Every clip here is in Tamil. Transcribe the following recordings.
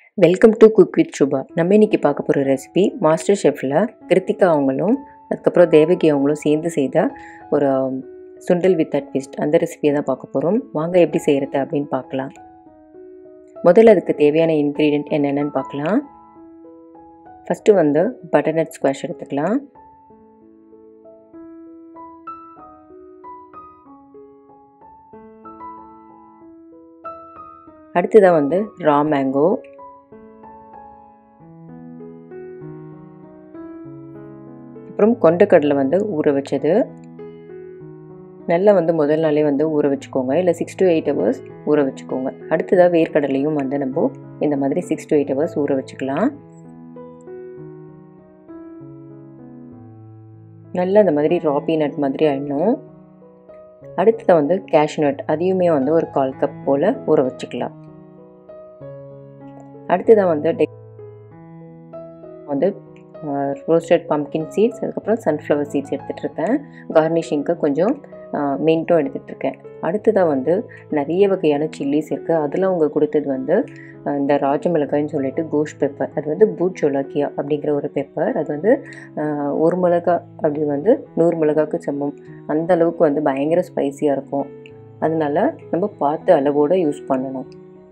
welcome to cook with Subha நம்ம இன்னைக்கு பார்க்க போகிற ரெசிபி மாஸ்டர் ஷெஃப்பில் கிருத்திகா அவங்களும் அதுக்கப்புறம் தேவகி அவங்களும் சேர்ந்து செய்த ஒரு சுண்டல் வித் ட்விஸ்ட் அந்த ரெசிபியை தான் பார்க்க போகிறோம் வாங்க எப்படி செய்கிறது அப்படின்னு பார்க்கலாம் முதல்ல அதுக்கு தேவையான இன்க்ரீடியன்ட் என்னென்னு பார்க்கலாம் ஃபஸ்ட்டு வந்து பட்டர்நட் ஸ்குவாஷ் எடுத்துக்கலாம் அடுத்ததாக வந்து ரா மேங்கோ அப்புறம் கொண்டக்கடலை வந்து ஊற வச்சது நல்லா வந்து முதல் நாளே வந்து ஊற வச்சுக்கோங்க இல்லை சிக்ஸ் டு எயிட் ஹவர்ஸ் ஊற வச்சுக்கோங்க அடுத்ததாக வேர்க்கடலையும் வந்து நம்ம இந்த மாதிரி சிக்ஸ் டு எயிட் ஹவர்ஸ் ஊற வச்சுக்கலாம் நல்லா இந்த மாதிரி ராபி நட் மாதிரி ஆயிடணும் அடுத்ததாக வந்து கேஷ்யூ நட் அதையுமே வந்து ஒரு கால் கப் போல் ஊற வச்சுக்கலாம் அடுத்ததாக வந்து வந்து ரோஸ்டட் பம்கின் சீட்ஸ் அதுக்கப்புறம் சன்ஃப்ளவர் சீட்ஸ் எடுத்துகிட்ருக்கேன் கார்னிஷிங்க்கு கொஞ்சம் மின்ட்டும் எடுத்துகிட்ருக்கேன் அடுத்ததாக வந்து நிறைய வகையான சில்லிஸ் இருக்குது அதில் அவங்க கொடுத்தது வந்து இந்த ராஜமிளகாய்னு சொல்லிட்டு கோஷ் பெப்பர் அது வந்து பூட் சொலாக்கியா அப்படிங்கிற ஒரு பெப்பர் அது வந்து ஒரு மிளகா அப்படி வந்து நூறு மிளகாக்கு சமம் அந்த அளவுக்கு வந்து பயங்கர ஸ்பைஸியாக இருக்கும் அதனால நம்ம பார்த்து அளவோடு யூஸ் பண்ணணும்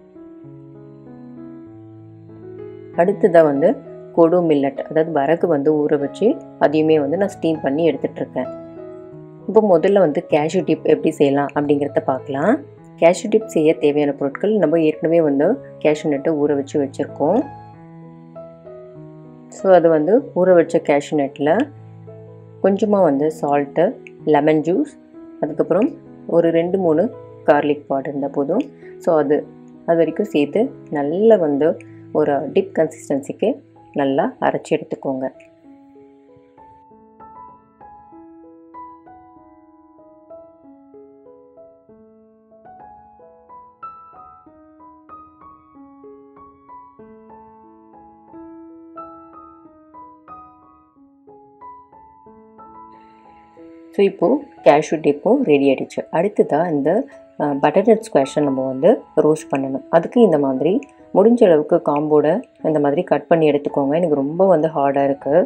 அடுத்ததாக வந்து கொடு மில்லட் அதாவது வரகு வந்து ஊற வச்சு அதையுமே வந்து நான் ஸ்டீம் பண்ணி எடுத்துகிட்ருக்கேன் இப்போ முதல்ல வந்து கேஷ்யூ டிப் எப்படி செய்யலாம் அப்படிங்கிறத பார்க்கலாம் கேஷ்யூ டிப் செய்ய தேவையான பொருட்கள் நம்ம ஏற்கனவே வந்து கேஷ்யூ நட்டை ஊற வச்சு வச்சுருக்கோம் ஸோ அது வந்து ஊற வச்ச கேஷ்யூ நட்டில் கொஞ்சமாக வந்து சால்ட்டு லெமன் ஜூஸ் அதுக்கப்புறம் ஒரு ரெண்டு மூணு கார்லிக் பவுடர் இருந்தால் போதும் ஸோ அது அது வரைக்கும் சேர்த்து நல்லா வந்து ஒரு டிப் கன்சிஸ்டன்சிக்கு நல்லா அரைச்சி எடுத்துக்கோங்க ஸோ இப்போது கேஷ்யூ டிப்பும் ரெடி ஆகிடுச்சு அடுத்ததாக இந்த பட்டர்நட் ஸ்குவாஷை நம்ம வந்து ரோஸ்ட் பண்ணணும் அதுக்கு இந்த மாதிரி முடிஞ்ச அளவுக்கு காம்போட இந்த மாதிரி கட் பண்ணி எடுத்துக்கோங்க எனக்கு ரொம்ப வந்து ஹார்டாக இருக்குது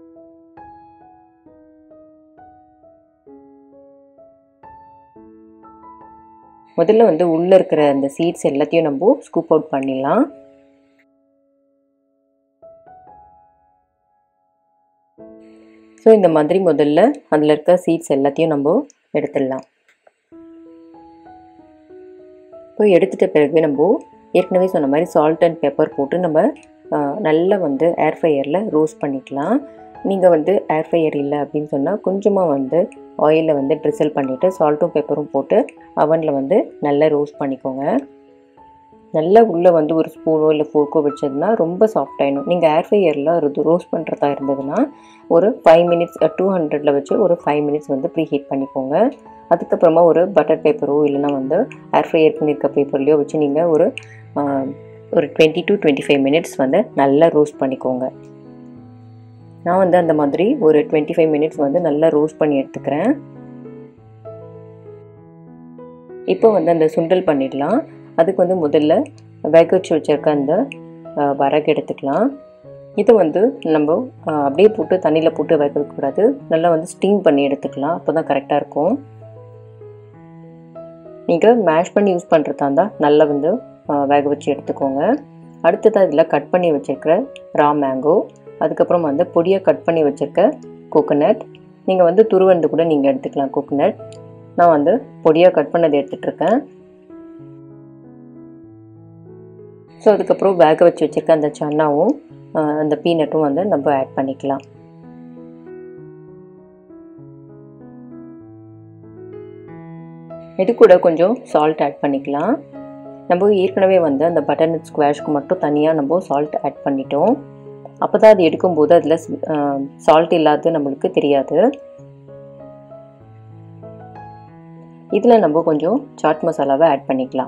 முதல்ல வந்து உள்ளே இருக்கிற அந்த சீட்ஸ் எல்லாத்தையும் நம்ம ஸ்கூப் அவுட் பண்ணிடலாம் ஸோ இந்த மாதிரி முதல்ல அதில் இருக்க சீட்ஸ் எல்லாத்தையும் நம்ம எடுத்துடலாம் இப்போ எடுத்துட்ட பிறகு நம்ம ஏற்கனவே சொன்ன மாதிரி சால்ட் அண்ட் பெப்பர் போட்டு நம்ம நல்லா வந்து ஏர் ஃப்ரையரில் ரோஸ்ட் பண்ணிக்கலாம் நீங்கள் வந்து ஏர் ஃப்ரையர் இல்லை அப்படின்னு சொன்னால் கொஞ்சமாக வந்து ஆயிலில் வந்து ட்ரிசல் பண்ணிவிட்டு சால்ட்டும் பெப்பரும் போட்டு அவனில் வந்து நல்லா ரோஸ்ட் பண்ணிக்கோங்க நல்லா உள்ளே வந்து ஒரு ஸ்பூனோ இல்லை ஃபோர்க்கோ வச்சதுன்னா ரொம்ப சாஃப்ட் ஆகிடும் நீங்கள் ஏர் ஃப்ரையரில் அது ரோஸ்ட் பண்ணுறதா இருந்ததுன்னா ஒரு ஃபைவ் மினிட்ஸ் டூ ஹண்ட்ரடில் வச்சு ஒரு ஃபைவ் மினிட்ஸ் வந்து ப்ரீ ஹீட் பண்ணிக்கோங்க அதுக்கப்புறமா ஒரு பட்டர் பேப்பரோ இல்லைனா வந்து ஏர் ஃப்ரையர் பண்ணியிருக்க பேப்பர்லேயோ வச்சு நீங்கள் ஒரு ஒரு twenty to twenty five minutes வந்து நல்லா ரோஸ்ட் பண்ணிக்கோங்க நான் வந்து அந்த மாதிரி ஒரு டுவெண்ட்டி ஃபைவ் மினிட்ஸ் வந்து நல்லா ரோஸ்ட் பண்ணி எடுத்துக்கிறேன் இப்போ வந்து அந்த சுண்டல் பண்ணிடலாம் அதுக்கு வந்து முதல்ல வேக வச்சு வச்சுருக்க அந்த வரகு எடுத்துக்கலாம் இது வந்து நம்ம அப்படியே போட்டு தண்ணியில் போட்டு வேக வைக்கக்கூடாது நல்லா வந்து ஸ்டீம் பண்ணி எடுத்துக்கலாம் அப்போ தான் கரெக்டாக இருக்கும் நீங்கள் மேஷ் பண்ணி யூஸ் பண்ணுறதா இருந்தால் நல்லா வந்து வேக வச்சு எடுத்துக்கோங்க அடுத்ததாக இதில் கட் பண்ணி வச்சுருக்கிற ரா மேங்கோ அதுக்கப்புறம் வந்து பொடியாக கட் பண்ணி வச்சுருக்க கோகோனட் நீங்கள் வந்து துருவந்து கூட நீங்கள் எடுத்துக்கலாம் கோகோனட் நான் வந்து பொடியாக கட் பண்ணதை எடுத்துகிட்ருக்கேன் ஸோ அதுக்கப்புறம் வேக வச்சு வச்சுருக்க அந்த சன்னாவும் அந்த பீனட்டும் வந்து நம்ம ஆட் பண்ணிக்கலாம் இது கூட கொஞ்சம் சால்ட் ஆட் பண்ணிக்கலாம் நம்ம ஏற்கனவே வந்து அந்த பட்டர்நட் ஸ்குவாஷ்க்கு மட்டும் தனியாக நம்ம சால்ட் ஆட் பண்ணிட்டோம் அப்போ தான் அது எடுக்கும்போது அதில் சால்ட் இல்லாத நம்மளுக்கு தெரியாது இதில் நம்ம கொஞ்சம் சாட் மசாலாவை ஆட் பண்ணிக்கலாம்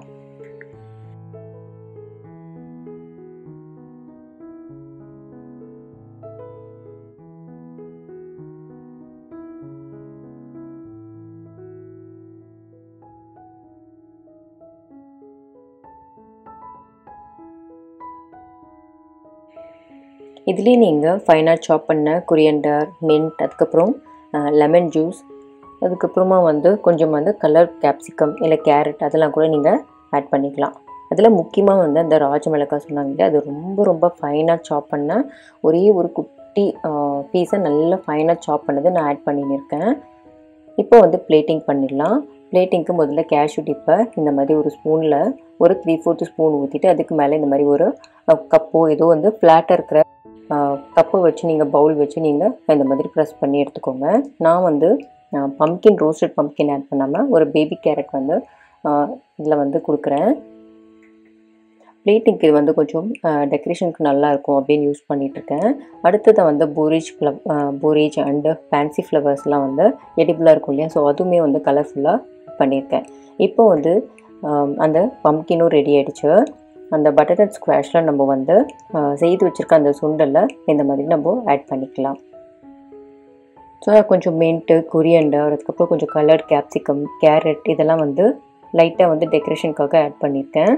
இதுலேயே நீங்கள் ஃபைனாக சாப் பண்ண குரியண்டர் மின்ட் அதுக்கப்புறம் லெமன் ஜூஸ் அதுக்கப்புறமா வந்து கொஞ்சம் வந்து கலர் கேப்சிகம் இல்லை கேரட் அதெல்லாம் கூட நீங்கள் ஆட் பண்ணிக்கலாம் அதில் முக்கியமாக வந்து அந்த ராஜமிளகாய் சொன்னாங்க இல்லையா அது ரொம்ப ரொம்ப ஃபைனாக சாப் பண்ண ஒரே ஒரு குட்டி பீஸை நல்லா ஃபைனாக சாப் பண்ணது நான் ஆட் பண்ணியிருக்கேன் இப்போ வந்து பிளேட்டிங் பண்ணிடலாம் பிளேட்டிங்க்கு முதல்ல கேஷ்யூ டிப்பை இந்த மாதிரி ஒரு ஸ்பூனில் ஒரு த்ரீ ஃபோர்த்து ஸ்பூன் ஊற்றிட்டு அதுக்கு மேலே இந்த மாதிரி ஒரு கப்போ ஏதோ வந்து ஃப்ளாட்டாக இருக்கிற கப்பை வச்சு நீங்கள் பவுல் வச்சு நீங்கள் இந்த மாதிரி ப்ரெஸ் பண்ணி எடுத்துக்கோங்க நான் வந்து பம்கின் ரோஸ்டட் பம்கின் ஆட் பண்ணாமல் ஒரு பேபி கேரட் வந்து இதில் வந்து கொடுக்குறேன் பிளேட்டிங்க்கு இது வந்து கொஞ்சம் டெக்கரேஷனுக்கு நல்லாயிருக்கும் அப்படின்னு யூஸ் பண்ணிகிட்ருக்கேன் அடுத்தது வந்து borage flow borage and fancy ஃப்ளவர்ஸ்லாம் வந்து எடிபிளாக இருக்கும் இல்லையா ஸோ அதுவுமே வந்து கலர்ஃபுல்லாக பண்ணியிருக்கேன் இப்போ வந்து அந்த பம்கினும் ரெடி ஆகிடுச்சு அந்த பட்டர் ஸ்குவாஷில் நம்ம வந்து செய்து வச்சுருக்க அந்த சுண்டலில் இந்த மாதிரி நம்ம ஆட் பண்ணிக்கலாம் ஸோ கொஞ்சம் மின்ட்டு கொரியண்டர் அதுக்கப்புறம் கொஞ்சம் கலர் கேப்சிகம் கேரட் இதெல்லாம் வந்து லைட்டாக வந்து டெக்கரேஷனுக்காக ஆட் பண்ணியிருக்கேன்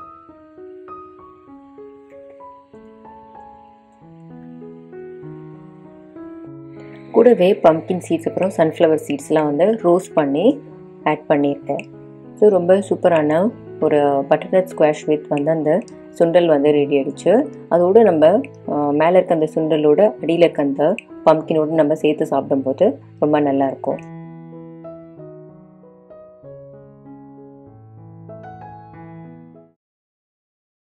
கூடவே பம்கின் சீட்ஸ் அப்புறம் சன்ஃப்ளவர் சீட்ஸ்லாம் வந்து ரோஸ்ட் பண்ணி ஆட் பண்ணியிருக்கேன் ஸோ ரொம்ப சூப்பரான ஒரு பட்டர்நட் ஸ்குவாஷ் வித் வந்து அந்த சுண்டல் வந்து ரெடி ஆகிடுச்சு அதோடு நம்ம மேலே இருக்க அந்த சுண்டலோட அடியில் இருக்க அந்த பம்கினோடு நம்ம சேர்த்து சாப்பிடும்போது ரொம்ப நல்லாயிருக்கும்